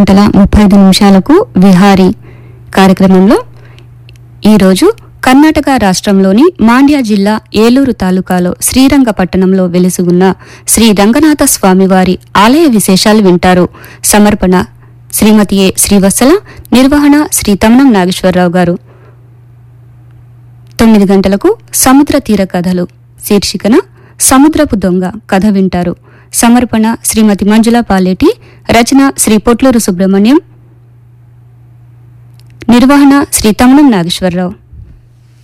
గంటల ముప్పై ఐదు నిమిషాలకు విహారీ కార్యక్రమంలో ఈరోజు కర్ణాటక రాష్ట్రంలోని మాండ్య జిల్లా ఏలూరు తాలూకాలో శ్రీరంగపట్టణంలో వెలిసి ఉన్న శ్రీ రంగనాథ స్వామివారి ఆలయ విశేషాలు వింటారు సమర్పణ శ్రీమతి ఏ శ్రీవత్సల నిర్వహణ శ్రీ తమనం నాగేశ్వరరావు గారు తొమ్మిది గంటలకు సముద్ర తీర కథలు శీర్షికన సముద్రపు దొంగ కథ వింటారు సమర్పణ శ్రీమతి మంజుల పాలేటి రచన శ్రీ పొట్లూరు సుబ్రహ్మణ్యం నిర్వహణ శ్రీ తమనం నాగేశ్వరరావు